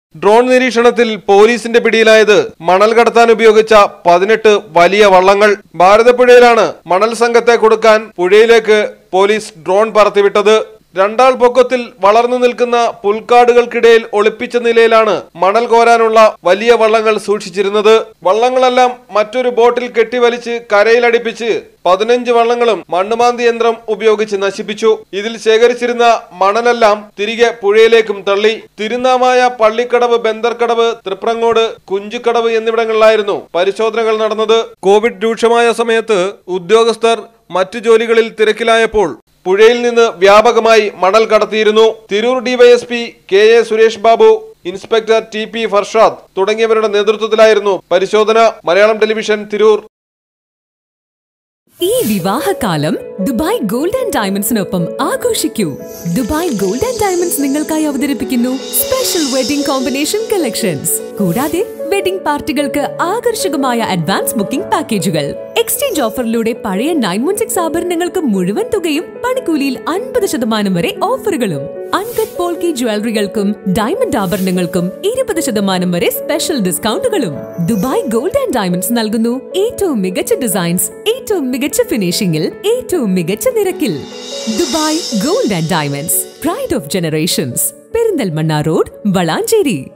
drone നിരീക്ഷണത്തിൽ പോലീസിന്റെ പിടിയിലായത് മണൽ കടത്താൻ ഉപയോഗിച്ച പതിനെട്ട് വലിയ വള്ളങ്ങൾ ഭാരതപ്പുഴയിലാണ് മണൽ സംഘത്തെ കൊടുക്കാൻ പുഴയിലേക്ക് പോലീസ് ഡ്രോൺ പറത്തിവിട്ടത് രണ്ടാൾ പൊക്കത്തിൽ വളർന്നു നിൽക്കുന്ന പുൽക്കാടുകൾക്കിടയിൽ ഒളിപ്പിച്ച നിലയിലാണ് മണൽ കോരാനുള്ള വലിയ വള്ളങ്ങൾ സൂക്ഷിച്ചിരുന്നത് വള്ളങ്ങളെല്ലാം മറ്റൊരു ബോട്ടിൽ കെട്ടിവലിച്ച് കരയിലടിപ്പിച്ച് പതിനഞ്ച് വള്ളങ്ങളും മണ്ണുമാന്തി യന്ത്രം ഉപയോഗിച്ച് നശിപ്പിച്ചു ഇതിൽ ശേഖരിച്ചിരുന്ന മണലെല്ലാം തിരികെ പുഴയിലേക്കും തള്ളി തിരുനാമായ പള്ളിക്കടവ് ബന്ദർക്കടവ് തൃപ്രങ്ങോട് കുഞ്ചുക്കടവ് എന്നിവിടങ്ങളിലായിരുന്നു പരിശോധനകൾ നടന്നത് കോവിഡ് രൂക്ഷമായ സമയത്ത് ഉദ്യോഗസ്ഥർ മറ്റു ജോലികളിൽ തിരക്കിലായപ്പോൾ പുഴയിൽ നിന്ന് വ്യാപകമായി മണൽ കടത്തിയിരുന്നു Tirur DYSP K A Suresh Babu inspector T P Farshad തുടങ്ങിയവരുടെ നേതൃത്വത്തിലായിരുന്നു പരിശോധന മലയാളം ടെലിവിഷൻ തിരൂർ ഈ വിവാഹകാലം ദുബായ് ഗോൾഡ് ആൻഡ് ഡയമണ്ട്സിനൊപ്പം ആഘോഷിക്കൂ ദുബായ് ഗോൾഡ് ആൻഡ് ഡയമണ്ട്സ് നിങ്ങൾക്കായി അവതരിപ്പിക്കുന്നു സ്പെഷ്യൽ വെഡിംഗ് കോമ്പിനേഷൻ കളക്ഷൻസ് കൂടാതെ വെഡിംഗ് പാർട്ടികൾക്ക് ആകർഷകമായ അഡ്വാൻസ് ബുക്കിംഗ് പാക്കേജുകൾ എക്സ്ചേഞ്ച് ഓഫറിലൂടെ പഴയ നയൻ വൺ സിക്സ് ആഭരണങ്ങൾക്ക് മുഴുവൻ തുകയും പണിക്കൂലിയിൽ അൻപത് ശതമാനം വരെ ഓഫറുകളും അൺകട്ട് പോൾക്കി ജ്വല്ലറികൾക്കും ഡയമണ്ട് ആഭരണങ്ങൾക്കും ഇരുപത് ശതമാനം വരെ സ്പെഷ്യൽ ഡിസ്കൗണ്ടുകളും ദുബായ് ഗോൾഡ് ആൻഡ് ഡയമണ്ട്സ് നൽകുന്നു ഏറ്റവും മികച്ച ഡിസൈൻസ് ഏറ്റവും മികച്ച ഫിനിഷിംഗിൽ ഏറ്റവും മികച്ച നിരക്കിൽ Dubai gold and diamonds pride of generations Perinthalmanna road Valanchery